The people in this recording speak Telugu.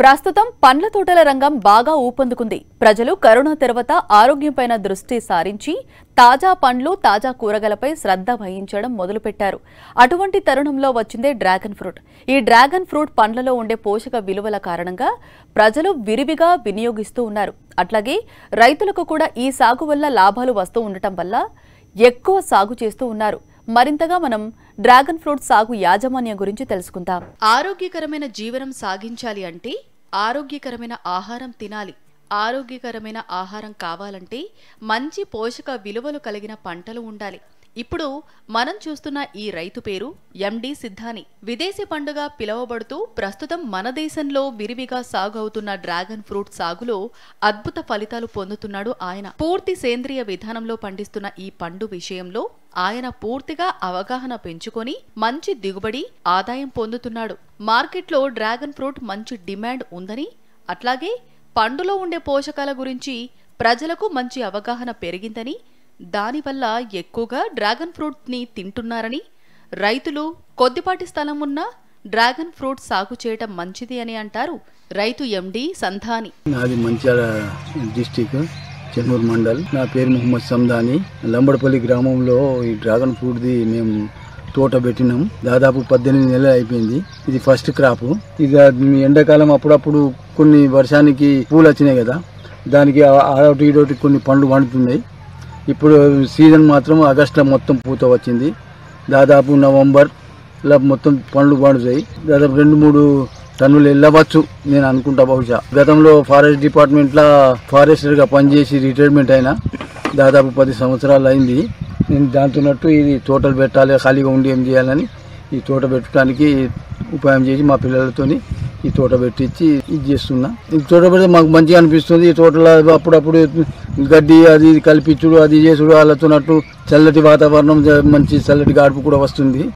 ప్రస్తుతం పండ్ల తోటల రంగం బాగా ఊపందుకుంది ప్రజలు కరోనా తర్వాత ఆరోగ్యంపైన దృష్టి సారించి తాజా పండ్లు తాజా కూరగాయలపై శ్రద్ధ వహించడం మొదలుపెట్టారు అటువంటి తరుణంలో వచ్చిందే డ్రాగన్ ఫ్రూట్ ఈ డ్రాగన్ ఫ్రూట్ పండ్లలో ఉండే పోషక విలువల కారణంగా ప్రజలు విరివిగా వినియోగిస్తూ ఉన్నారు అట్లాగే రైతులకు కూడా ఈ సాగు వల్ల లాభాలు వస్తూ ఉండటం వల్ల ఎక్కువ సాగు చేస్తూ ఉన్నారు మరింతగా మనం డ్రాగన్ ఫ్రూట్ సాగు యాజమాన్యం గురించి తెలుసుకుందాం ఆరోగ్యకరమైన జీవనం సాగించాలి అంటే ఆరోగ్యకరమైన ఆహారం తినాలి ఆరోగ్యకరమైన ఆహారం కావాలంటే మంచి పోషక విలువలు కలిగిన పంటలు ఉండాలి ఇప్పుడు మనం చూస్తున్న ఈ రైతు పేరు ఎండి సిద్ధాని విదేశీ పండుగ పిలువబడుతూ ప్రస్తుతం మన దేశంలో విరివిగా సాగు అవుతున్న డ్రాగన్ ఫ్రూట్ సాగులో అద్భుత ఫలితాలు పొందుతున్నాడు ఆయన పూర్తి సేంద్రియ విధానంలో పండిస్తున్న ఈ పండు విషయంలో ఆయన పూర్తిగా అవగాహన పెంచుకొని మంచి దిగుబడి ఆదాయం పొందుతున్నాడు మార్కెట్లో డ్రాగన్ ఫ్రూట్ మంచి డిమాండ్ ఉందని అట్లాగే పండులో ఉండే పోషకాల గురించి ప్రజలకు మంచి అవగాహన పెరిగిందని దానివల్ల ఎక్కువగా డ్రాగన్ ఫ్రూట్ని తింటున్నారని రైతులు కొద్దిపాటి స్థలం ఉన్నా డ్రాగన్ ఫ్రూట్ సాగు చేయటం మంచిది అని అంటారు రైతు ఎండి సంధాని నాది మంచిర్యాల డిస్టిక్ చెన్నూరు మండల్ నా పేరు ముహమ్మద్ సందాని లంబడపల్లి గ్రామంలో ఈ డ్రాగన్ ఫ్రూట్ది మేము తోట పెట్టినాం దాదాపు పద్దెనిమిది నెలలు అయిపోయింది ఇది ఫస్ట్ క్రాప్ ఇక ఎండాకాలం అప్పుడప్పుడు కొన్ని వర్షానికి పూలు వచ్చినాయి కదా దానికి ఆ- ఆడోటి ఇడోటి కొన్ని పండ్లు పండుతున్నాయి ఇప్పుడు సీజన్ మాత్రం ఆగస్టులో మొత్తం పూత వచ్చింది దాదాపు నవంబర్ ఇలా మొత్తం పండ్లు పండుతాయి దాదాపు రెండు మూడు టన్నులు వెళ్ళవచ్చు నేను అనుకుంటా బహుశా గతంలో ఫారెస్ట్ డిపార్ట్మెంట్ లా ఫారెస్టర్ గా పనిచేసి రిటైర్మెంట్ అయినా దాదాపు పది సంవత్సరాలు అయింది నేను దాంతోనట్టు ఇది తోటలు పెట్టాలి ఖాళీగా ఉండి ఏం చేయాలని ఈ తోట పెట్టడానికి ఉపాయం చేసి మా పిల్లలతోని ఈ తోట పెట్టించి ఇది చేస్తున్నా ఈ తోట పెడితే మాకు మంచిగా అనిపిస్తుంది ఈ తోటలో అప్పుడప్పుడు గడ్డి అది ఇది కల్పించుడు అది చేసుడు వాళ్ళతోనట్టు చల్లటి వాతావరణం జ- మంచి చల్లటి గాడుపు కూడా వస్తుంది